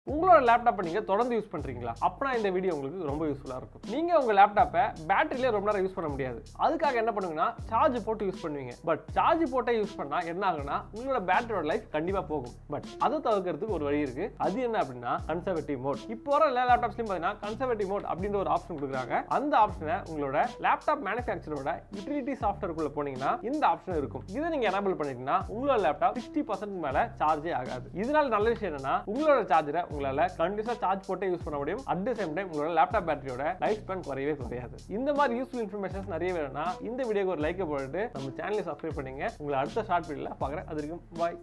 உங்களோட லேப்டாப்பை நீங்கள் தொடர்ந்து யூஸ் பண்ணுறீங்களா அப்பனா இந்த வீடியோ உங்களுக்கு ரொம்ப யூஸ்ஃபுல்லாக இருக்கும் நீங்கள் உங்கள் லேப்டாப்பை பேட்டரியிலே ரொம்ப நேரம் யூஸ் பண்ண முடியாது அதுக்காக என்ன பண்ணுங்கன்னா சார்ஜ் போட்டு யூஸ் பண்ணுவீங்க பட் சார்ஜ் போட்டே யூஸ் பண்ணால் என்ன ஆகுனா உங்களோட பேட்டரியோட லைஃப் கண்டிப்பாக போகும் பட் அதை தவிர்க்கிறதுக்கு ஒரு வழி இருக்கு அது என்ன அப்படின்னா கன்சர்வேட்டிவ் மோட் இப்போ வர எல்லா லேப்டாப்ஸ்லையும் பார்த்தீங்கன்னா கன்சர்வேட்டிவ் மோட் அப்படின்ற ஒரு ஆப்ஷன் கொடுக்குறாங்க அந்த ஆப்ஷனை உங்களோட லேப்டாப் மேனுஃபேக்சரோட யூட்டிலிட்டி சாஃப்ட்வேருக்குள்ள போனீங்கன்னா இந்த ஆப்ஷன் இருக்கும் இதை நீங்க எனபிள் பண்ணிட்டீங்கன்னா உங்களோட லேப்டாப் சிக்ஸ்டி பர்சன்ட் மேல சார்ஜே ஆகாது இதனால நல்ல விஷயம் என்னன்னா உங்களோட சார்ஜரை உங்களால கண்டிப்பா சார்ஜ் போட்டே யூஸ் பண்ண முடியும் அட் த சேம் டைம் உங்களோட லேப்டாப் பேட்டரியோட லைஃப் ஸ்பேன் குறையவே குறையாது இந்த மாதிரி யூஸ்ஃபுல் இன்ஃபர்மேஷன்ஸ் நிறைய வேணும்னா இந்த வீடியோக்கு ஒரு லைக்கை போட்டுட்டு நம்ம சேனலை சப்ஸ்கிரைப் பண்ணுங்க உங்களை அடுத்த ஷார்ட் வீடியோல பார்க்குறேன் அது வரைக்கும் பாய்